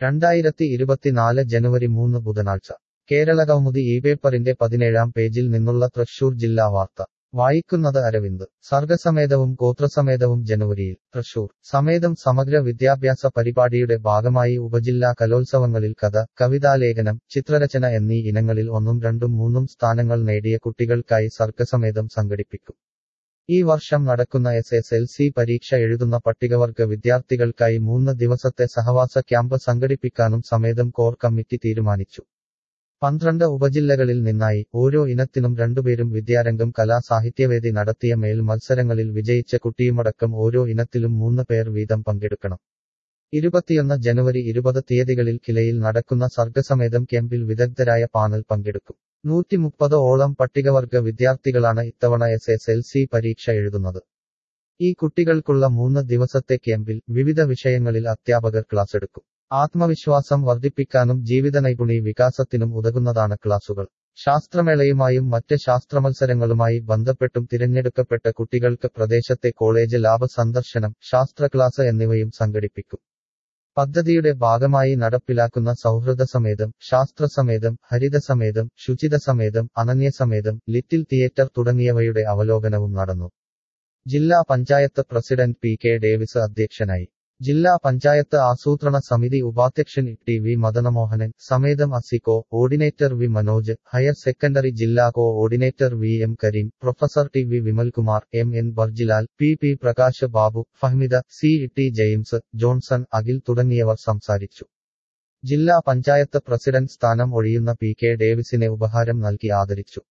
രണ്ടായിരത്തി ഇരുപത്തിനാല് ജനുവരി മൂന്ന് ബുധനാഴ്ച കേരളകൗമുദി ഈ പേപ്പറിന്റെ പതിനേഴാം പേജിൽ നിന്നുള്ള തൃശൂർ ജില്ലാ വാർത്ത വായിക്കുന്നത് അരവിന്ദ് സർഗസമേതവും ഗോത്രസമേതവും ജനുവരിയിൽ തൃശൂർ സമേതം സമഗ്ര വിദ്യാഭ്യാസ പരിപാടിയുടെ ഭാഗമായി ഉപജില്ലാ കലോത്സവങ്ങളിൽ കഥ കവിതാലേഖനം ചിത്രരചന എന്നീ ഇനങ്ങളിൽ ഒന്നും രണ്ടും മൂന്നും സ്ഥാനങ്ങൾ നേടിയ കുട്ടികൾക്കായി സർഗസമേതം സംഘടിപ്പിക്കും ഈ വർഷം നടക്കുന്ന എസ് എസ് എൽ സി പരീക്ഷ എഴുതുന്ന പട്ടികവർഗ വിദ്യാർത്ഥികൾക്കായി മൂന്ന് ദിവസത്തെ സഹവാസ ക്യാമ്പ് സംഘടിപ്പിക്കാനും സമേതം കോർ കമ്മിറ്റി തീരുമാനിച്ചു പന്ത്രണ്ട് ഉപജില്ലകളിൽ നിന്നായി ഓരോ ഇനത്തിനും രണ്ടുപേരും വിദ്യാരംഗം കലാസാഹിത്യവേദി നടത്തിയ മേൽ മത്സരങ്ങളിൽ വിജയിച്ച കുട്ടിയുമടക്കം ഓരോ ഇനത്തിലും മൂന്ന് പേർ വീതം പങ്കെടുക്കണം ഇരുപത്തിയൊന്ന് ജനുവരി ഇരുപത് തീയതികളിൽ കിലയിൽ നടക്കുന്ന സർഗസമേതം ക്യാമ്പിൽ വിദഗ്ധരായ പാനൽ പങ്കെടുക്കും നൂറ്റി മുപ്പത് ഓളം പട്ടികവർഗ വിദ്യാർത്ഥികളാണ് ഇത്തവണ എസ് എസ് എൽ സി പരീക്ഷ എഴുതുന്നത് ഈ കുട്ടികൾക്കുള്ള മൂന്ന് ദിവസത്തെ ക്യാമ്പിൽ വിവിധ വിഷയങ്ങളിൽ അധ്യാപകർ ക്ലാസ് എടുക്കും ആത്മവിശ്വാസം വർദ്ധിപ്പിക്കാനും ജീവിത നൈപുണി വികാസത്തിനും ഉതകുന്നതാണ് ക്ലാസുകൾ ശാസ്ത്രമേളയുമായും മറ്റ് ശാസ്ത്രമത്സരങ്ങളുമായി ബന്ധപ്പെട്ടും തിരഞ്ഞെടുക്കപ്പെട്ട കുട്ടികൾക്ക് പ്രദേശത്തെ കോളേജ് ലാബ് സന്ദർശനം ശാസ്ത്ര ക്ലാസ് എന്നിവയും സംഘടിപ്പിക്കും പദ്ധതിയുടെ ഭാഗമായി നടപ്പിലാക്കുന്ന സൗഹൃദസമേതം ശാസ്ത്രസമേതം ഹരിതസമേതം ശുചിതസമേതം അനന്യസമേതം ലിറ്റിൽ തിയേറ്റർ തുടങ്ങിയവയുടെ അവലോകനവും നടന്നു ജില്ലാ panchayat president P K Davis അധ്യക്ഷനായി ജില്ലാ പഞ്ചായത്ത് ആസൂത്രണ സമിതി ഉപാധ്യക്ഷൻ ടി വി മദനമോഹനൻ സമേതം അസിക്കോ coordinator V Manoj higher secondary ജില്ലാ coordinator V M Kareem professor T V Vimalkumar M N Barjilal P P Prakash Babu Fahmida C T James Johnson Akhil തുടങ്ങിയവർ സംസാരിച്ചു ജില്ലാ പഞ്ചായത്ത് പ്രസിഡന്റ് സ്ഥാനം ഒഴിയുന്ന പി കെ ഡേവിസിനെ ഉപഹാരം നൽകി ആദരിച്ചു